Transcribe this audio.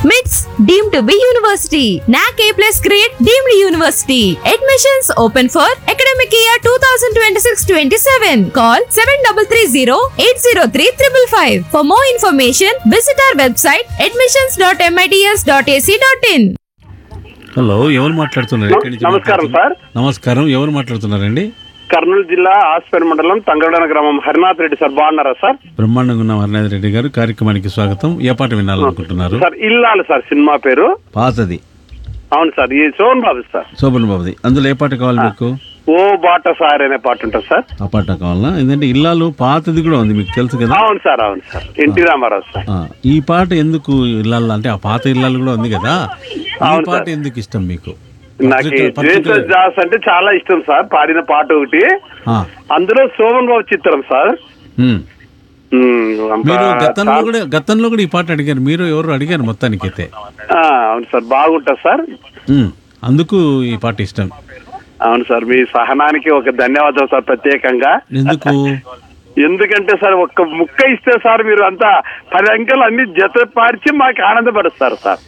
మిట్స్ deem to B university NAAC A plus grade deemed university admissions open for academic year two thousand twenty six twenty seven call seven double three zero eight zero three triple five for more information visit our website admissions dot MITS dot AC dot in hello ఎవరు మాట్లాడుతున్నారు ఎక్కడి నుంచి నమస్కారం మాట్లాడుతున్నారు? నమస్కారం ఎవరు మాట్లాడుతున్నారండి కర్నూలు జిల్లా ఆస్పేట మండలం తంగడన గ్రామం హరినాథ్ రెడ్డి సార్ బాగున్నారా సార్ బ్రహ్మాండంగా ఉన్న హరినాథ్ రెడ్డి గారు కార్యక్రమానికి స్వాగతం ఏ పాట వినాలనుకుంటున్నారు సార్ ఇల్లాలు సార్ సినిమా పేరు పాతది అవును సార్ ఈ సోన్ బాబు సార్ శోభన్ బాబుది అందులో ఏ పాట కావాలి మీకు ఓ బాట సార్ అనే పాట ఉంటుంది సార్ ఆ పాట కావాలా ఎందుకంటే ఇల్లాలు పాతది కూడా ఉంది మీకు తెలుసు కదా అవును సార్ అవును సార్ ఎన్టీ రామారావు సార్ ఆ, ఈ పాట ఎందుకు ఇల్లాలు అంటే ఆ పాత ఇల్లాలు కూడా ఉంది కదా ఈ అవును పాట సార్. ఎందుకు ఇష్టం మీకు నాకు పత్రిక- పత్రిక- జేసస్ జాస్ అంటే చాలా ఇష్టం సార్ పాడిన పాట ఒకటి ఆ, అందులో సోమన్ బాబు చిత్రం సార్ ఉమ్. ఉమ్, అంతా మీరు గతంలో చాలా- కూడా గతంలో కూడా ఈ పాట అడిగారు మీరు ఎవరు అడిగారు మొత్తానికైతే ఆ, అవును సార్ బాగుంటుంది సార్ ఉమ్. అందుకు ఈ పాట ఇష్టం అవును సార్ మీ సహనానికి ఒక ధన్యవాదాలు సార్ ప్రత్యేకంగా ఎందుకు ఎందుకంటే సార్ ఒక్క ముక్క ఇస్తే సార్ మీరు అంతా పది అంకెలు అన్ని జత పార్చి మాకు ఆనందపరుస్తారు సార్